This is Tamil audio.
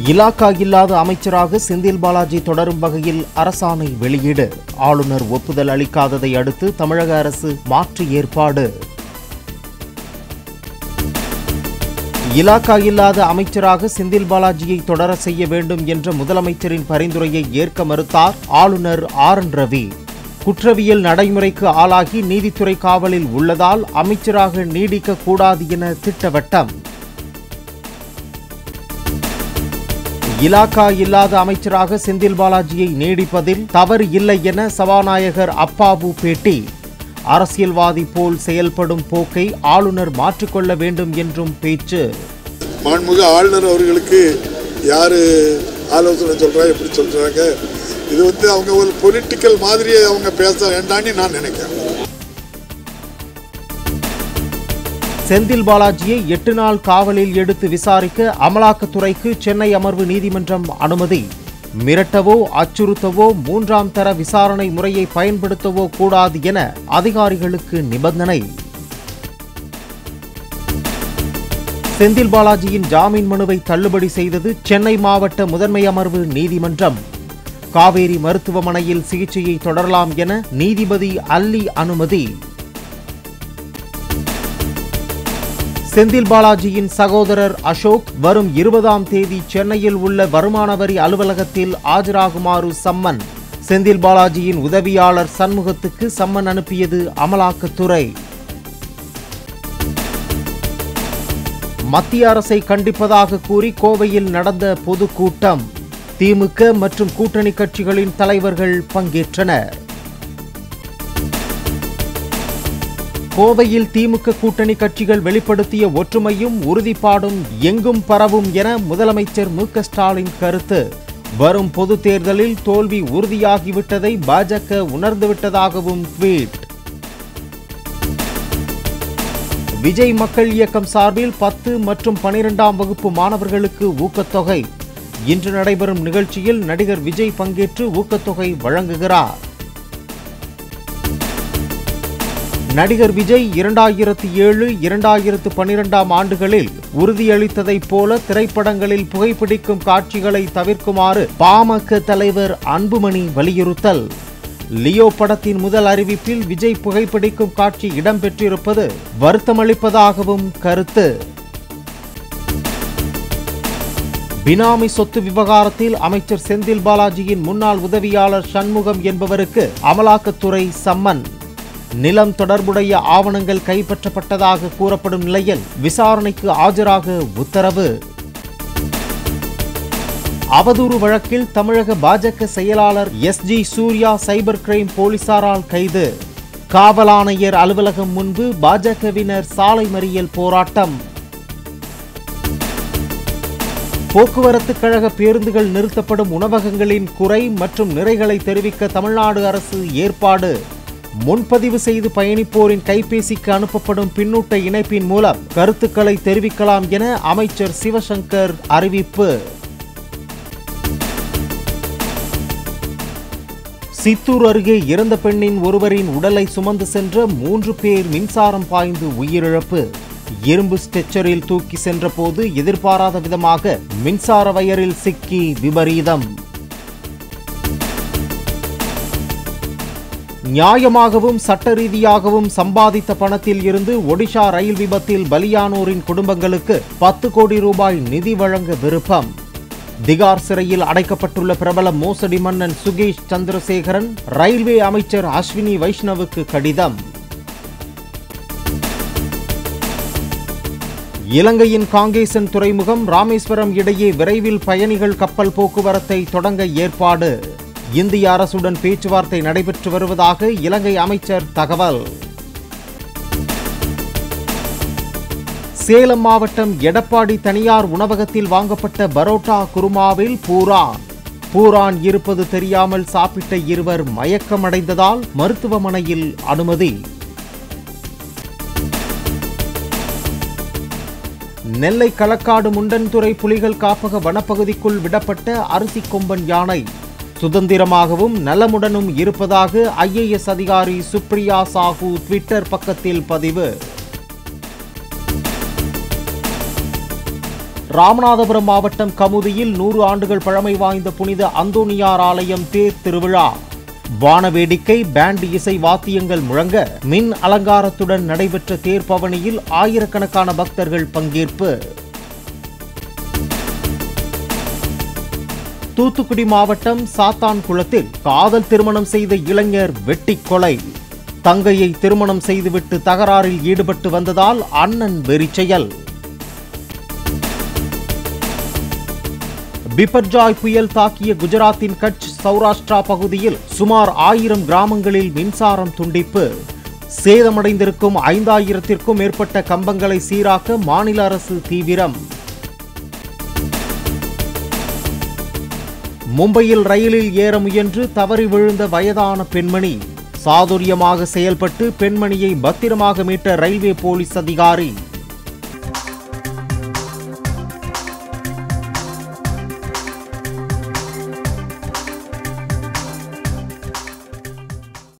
இலாக்கா இல்லாத அமைச்சராக செந்தில் பாலாஜி தொடரும் வகையில் அரசாணை வெளியீடு ஆளுநர் ஒப்புதல் அளிக்காததை அடுத்து தமிழக அரசு மாற்று ஏற்பாடு இலாக்கா இல்லாத அமைச்சராக செந்தில் பாலாஜியை தொடர செய்ய வேண்டும் என்ற முதலமைச்சரின் பரிந்துரையை ஏற்க மறுத்தார் ஆளுநர் ஆர் என் ரவி குற்றவியல் நடைமுறைக்கு ஆளாகி நீதித்துறை காவலில் உள்ளதால் அமைச்சராக நீடிக்க கூடாது என திட்டவட்டம் இலாக்கா இல்லாத அமைச்சராக செந்தில் பாலாஜியை நீடிப்பதில் தவறு இல்லை என சபாநாயகர் அப்பாவு பேட்டி அரசியல்வாதி போல் செயல்படும் போக்கை ஆளுநர் மாற்றிக்கொள்ள வேண்டும் என்றும் பேச்சு மாண்புமிகு ஆளுநர் அவர்களுக்கு யார் ஆலோசனை சொல்கிறா எப்படி சொல்கிறாங்க இது வந்து அவங்க ஒரு பொலிட்டிக்கல் மாதிரியே அவங்க பேச வேண்டான்னு நான் நினைக்கிறேன் செந்தில் பாலாஜியை எட்டு நாள் காவலில் எடுத்து விசாரிக்க அமலாக்கத்துறைக்கு சென்னை அமர்வு நீதிமன்றம் அனுமதி மிரட்டவோ அச்சுறுத்தவோ மூன்றாம் தர விசாரணை முறையை பயன்படுத்தவோ கூடாது என அதிகாரிகளுக்கு நிபந்தனை செந்தில் பாலாஜியின் ஜாமீன் மனுவை தள்ளுபடி செய்தது சென்னை மாவட்ட முதன்மை அமர்வு நீதிமன்றம் காவேரி மருத்துவமனையில் சிகிச்சையை தொடரலாம் என நீதிபதி அல்லி அனுமதி செந்தில் பாலாஜியின் சகோதரர் அசோக் வரும் இருபதாம் தேதி சென்னையில் உள்ள வருமான வரி அலுவலகத்தில் ஆஜராகுமாறு சம்மன் செந்தில் பாலாஜியின் உதவியாளர் சண்முகத்துக்கு சம்மன் அனுப்பியது அமலாக்கத்துறை மத்திய அரசை கண்டிப்பதாக கூறி கோவையில் நடந்த பொதுக்கூட்டம் திமுக மற்றும் கூட்டணி கட்சிகளின் தலைவர்கள் பங்கேற்றனர் கோவையில் திமுக கூட்டணி கட்சிகள் வெளிப்படுத்திய ஒற்றுமையும் உறுதிப்பாடும் எங்கும் பரவும் என முதலமைச்சர் மு க ஸ்டாலின் கருத்து வரும் பொது தேர்தலில் தோல்வி உறுதியாகிவிட்டதை பாஜக உணர்ந்துவிட்டதாகவும் ட்வீட் விஜய் மக்கள் இயக்கம் சார்பில் பத்து மற்றும் பனிரெண்டாம் வகுப்பு மாணவர்களுக்கு ஊக்கத்தொகை இன்று நடைபெறும் நிகழ்ச்சியில் நடிகர் விஜய் பங்கேற்று ஊக்கத்தொகை வழங்குகிறார் நடிகர் விஜய் இரண்டாயிரத்தி ஏழு இரண்டாயிரத்து பனிரெண்டாம் ஆண்டுகளில் உறுதியளித்ததைப் போல திரைப்படங்களில் புகைப்பிடிக்கும் காட்சிகளை தவிர்க்குமாறு பாமக தலைவர் அன்புமணி வலியுறுத்தல் லியோ படத்தின் முதல் அறிவிப்பில் விஜய் புகைப்பிடிக்கும் காட்சி இடம்பெற்றிருப்பது வருத்தமளிப்பதாகவும் கருத்து பினாமி சொத்து விவகாரத்தில் அமைச்சர் செந்தில் பாலாஜியின் முன்னாள் உதவியாளர் சண்முகம் என்பவருக்கு அமலாக்கத்துறை சம்மன் நிலம் தொடர்புடைய ஆவணங்கள் கைப்பற்றப்பட்டதாக கூறப்படும் நிலையில் விசாரணைக்கு ஆஜராக உத்தரவு அவதூறு வழக்கில் தமிழக பாஜக செயலாளர் S G Surya cyber crime போலீசாரால் கைது காவல் ஆணையர் அலுவலகம் முன்பு பாஜகவினர் சாலை மறியல் போராட்டம் போக்குவரத்து கழக பேருந்துகள் நிறுத்தப்படும் உணவகங்களின் குறை மற்றும் நிறைகளை தெரிவிக்க தமிழ்நாடு அரசு ஏற்பாடு முன்பதிவு செய்து பயணிப்போரின் கைபேசிக்கு அனுப்பப்படும் பின்னூட்ட இணைப்பின் மூலம் கருத்துக்களை தெரிவிக்கலாம் என அமைச்சர் சிவசங்கர் அறிவிப்பு சித்தூர் அருகே இறந்த பெண்ணின் ஒருவரின் உடலை சுமந்து சென்ற மூன்று பேர் மின்சாரம் பாய்ந்து உயிரிழப்பு இரும்பு ஸ்ட்ரெச்சரில் தூக்கி சென்றபோது எதிர்பாராத விதமாக மின்சார வயரில் சிக்கி விபரீதம் நியாயமாகவும் சட்ட ரீதியாகவும் சம்பாதித்த பணத்தில் இருந்து ஒடிஷா ரயில் விபத்தில் பலியானோரின் குடும்பங்களுக்கு பத்து கோடி ரூபாய் நிதி வழங்க விருப்பம் திகார் சிறையில் அடைக்கப்பட்டுள்ள பிரபல மோசடி மன்னன் சுகேஷ் சந்திரசேகரன் ரயில்வே அமைச்சர் அஸ்வினி வைஷ்ணவுக்கு கடிதம் இலங்கையின் காங்கேசன் துறைமுகம் ராமேஸ்வரம் இடையே விரைவில் பயணிகள் கப்பல் போக்குவரத்தை தொடங்க ஏற்பாடு இந்திய அரசுடன் பேச்சுவார்த்தை நடைபெற்று வருவதாக இலங்கை அமைச்சர் தகவல் சேலம் மாவட்டம் எடப்பாடி தனியார் உணவகத்தில் வாங்கப்பட்ட பரோட்டா குருமாவில் பூரான் பூரான் இருப்பது தெரியாமல் சாப்பிட்ட இருவர் மயக்கமடைந்ததால் மருத்துவமனையில் அனுமதி நெல்லை களக்காடு முண்டன்துறை புலிகள் காப்பக வனப்பகுதிக்குள் விடப்பட்ட அரிசி கொம்பன் யானை சுதந்திரமாகவும் நலமுடனும் இருப்பதாக ஐஏஎஸ் அதிகாரி சுப்ரியா சாஹூ ட்விட்டர் பக்கத்தில் பதிவு ராமநாதபுரம் மாவட்டம் கமுதியில் நூறு ஆண்டுகள் பழமை வாய்ந்த புனித அந்தோனியார் ஆலயம் தேர் திருவிழா வானவேடிக்கை பேண்ட் இசை வாத்தியங்கள் முழங்க மின் அலங்காரத்துடன் நடைபெற்ற தேர் பவனியில் ஆயிரக்கணக்கான பக்தர்கள் பங்கேற்பு தூத்துக்குடி மாவட்டம் சாத்தான்குளத்தில் காதல் திருமணம் செய்த இளைஞர் வெட்டி கொலை தங்கையை திருமணம் செய்துவிட்டு தகராறில் ஈடுபட்டு வந்ததால் அண்ணன் வெறிச்செயல் பிபர்ஜாய் புயல் தாக்கிய குஜராத்தின் கட்ச் சௌராஷ்டிரா பகுதியில் சுமார் ஆயிரம் கிராமங்களில் மின்சாரம் துண்டிப்பு சேதமடைந்திருக்கும் ஐந்தாயிரத்திற்கும் மேற்பட்ட கம்பங்களை சீராக்க மாநில அரசு தீவிரம் மும்பையில் ரயிலில் ஏற முயன்று தவறி விழுந்த வயதான பெண்மணி சாதுரியமாக செயல்பட்டு பெண்மணியை பத்திரமாக மீட்ட ரயில்வே போலீஸ் அதிகாரி